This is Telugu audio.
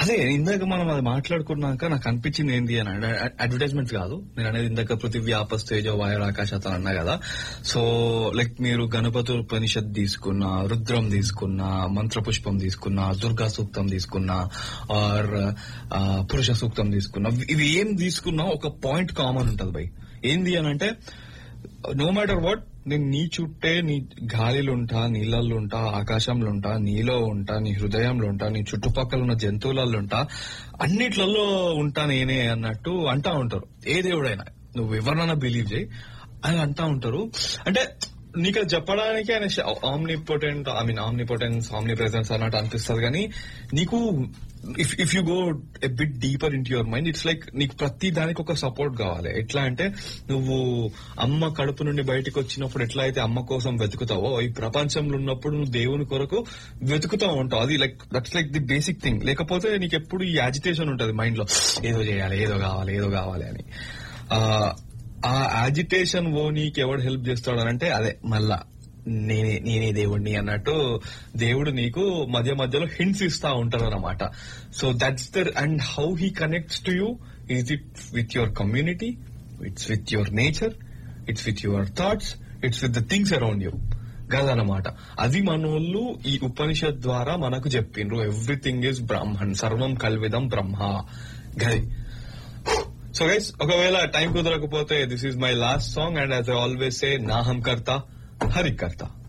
అదే ఇందాక మనం అది మాట్లాడుకున్నాక నాకు అనిపించింది ఏంటి అని అడ్వర్టైజ్మెంట్ కాదు నేను అనేది ఇందాక పృథివీ ఆపస్తేజో వాయుర్ ఆకాశత అన్నా కదా సో లైక్ మీరు గణపతి ఉపనిషత్ తీసుకున్నా రుద్రం తీసుకున్నా మంత్ర పుష్పం తీసుకున్నా దుర్గా సూక్తం తీసుకున్నా ఆర్ పురుష సూక్తం తీసుకున్నా ఇవి ఏం తీసుకున్నా ఒక పాయింట్ కామన్ ఉంటది బై ఏంది అని అంటే నో మ్యాటర్ వాట్ నేను నీ చుట్టే నీ గాలిలో ఉంటా నీళ్ళల్లో ఉంటా ఆకాశంలో ఉంటా నీలో ఉంటా నీ హృదయంలో ఉంటా నీ చుట్టుపక్కల ఉన్న జంతువులలో ఉంటా అన్నిట్లలో ఉంటా నేనే అన్నట్టు అంటా ఉంటారు ఏ దేవుడైనా నువ్వు ఎవరినైనా బిలీవ్ చేయి అని అంటా ఉంటారు అంటే నీకు అది చెప్పడానికి ఆయన omnipotent I mean omnipotence omnipresence అన్నట్టు అనిపిస్తుంది కానీ నీకు if if you go a bit deeper in your mind it's like నీకు ప్రతి దానికి ఒక సపోర్ట్ కావాలి ఎట్లా అంటే నువ్వు అమ్మ కడుపు నుండి బయటకు వచ్చినప్పుడు ఎట్లా అయితే అమ్మ కోసం వెతుకుతావో ఈ ప్రపంచంలో ఉన్నప్పుడు నువ్వు దేవుని కొరకు వెతుకుతా ఉంటావు అది like that's like the basic thing లేకపోతే నీకు ఎప్పుడు ఈ యాజిటేషన్ ఉంటది మైండ్ లో ఏదో చేయాలి ఏదో కావాలి ఏదో కావాలి అని ఆ, ఆ యాజిటేషన్ ఓ నీకు ఎవడు హెల్ప్ చేస్తాడు అని అంటే అదే మళ్ళా నేనే నేనే దేవుడిని అన్నట్టు దేవుడు నీకు మధ్య మధ్యలో హింట్స్ ఇస్తా ఉంటారు అనమాట so that's the and how he connects to you is it with your community it's with your nature it's with your thoughts it's with the things around you కదనమాట అది మనోళ్ళు ఈ ఉపనిషత్ ద్వారా మనకు చెప్పిండ్రు ఎవ్రీథింగ్ ఇస్ బ్రహ్మన్ సర్వం కల్విదం బ్రహ్మ గది సో గైస్ ఒకవేళ టైం కుదరకపోతే this is my last song and as I always say నాహం కర్త హరి కర్త